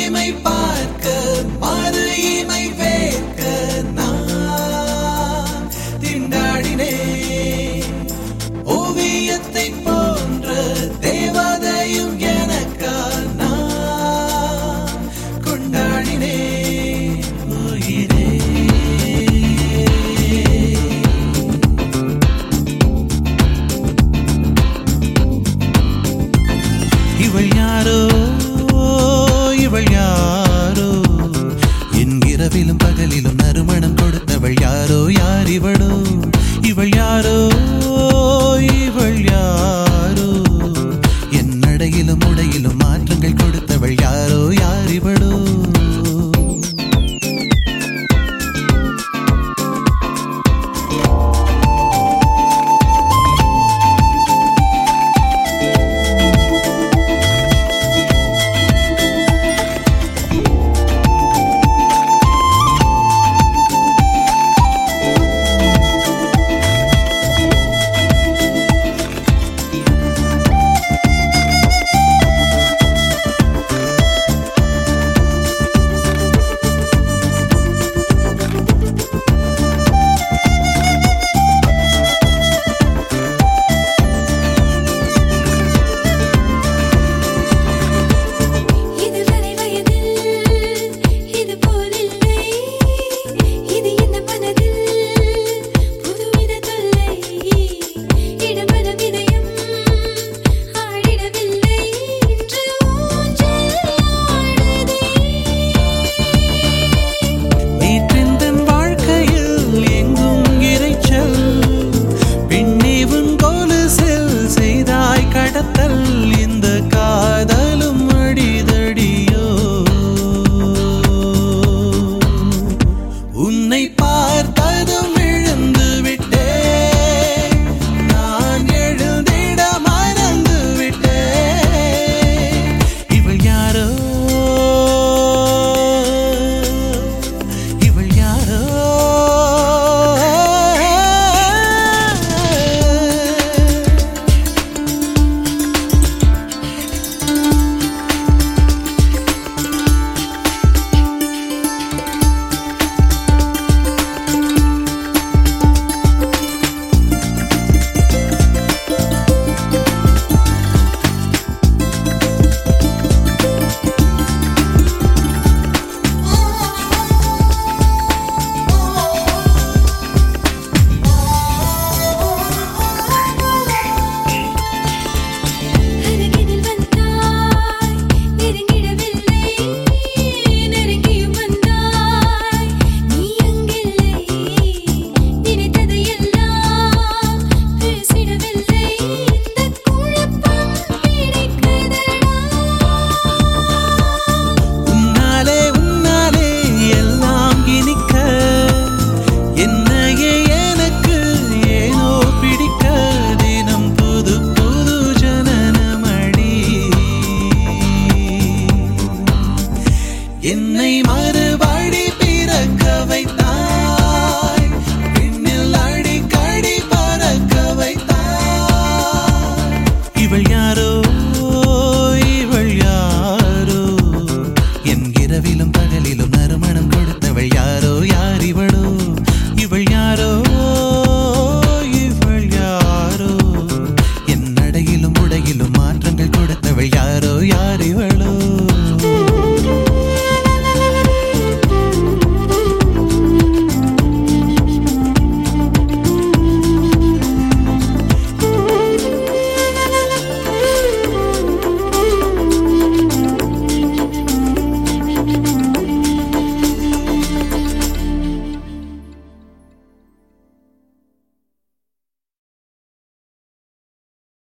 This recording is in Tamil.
இமை பார்க்க மறு இமை வேர்க்க நான் திண்டாடினேன் ஓவியத்தை போன்ற தேவதையும் எனக்கா நான் கொண்டாடினேன் உயிரே இவள் யாரோ இவள் யாரோ என் இரவிலும் பகலிலும் நறுமணம் கொடுத்தவள் யாரோ யார் இவளோ இவள் யாரோ இவள் யாரோ என் நடையிலும் உடையிலும் மாற்றங்கள் கொடுத்தவள் யாரோ யார் இவளோ இதுவரை வயதில் இது போலில்லை இது என்ன மனதில் புதுவித தொல்லை இடமன விதயம் ஆடிடவில்லை இன்று ஊஞ்சல் ஆடுதே நேற்றெந்தன் வாழ்க்கையில் எங்கும் இரைச்சல் பின்னேவும் கொலுசில் செய்தாய் கடத்தல் இந்த காதலும் அடிதடியோ உன்னை பார்த்ததும் விழுந்து விட்டேன் நான் எழுந்திட மறந்து விட்டேன் இவள் யாரோ இவள் யாரோ அருகினில் வந்தாய் நெருங்கிடவில்லை நெருங்கியும் வந்தாய் நீ அங்கில்லை நினைத்ததை எல்லாம் பேசிடவில்லை இந்த குழப்பம் பிடிக்குதடா உன்னாலே உன்னாலே எல்லாம் இனிக்க என்னையே எனக்கு ஏனோ பிடிக்க தினம் புது புது ஜனனமடி என்னை மற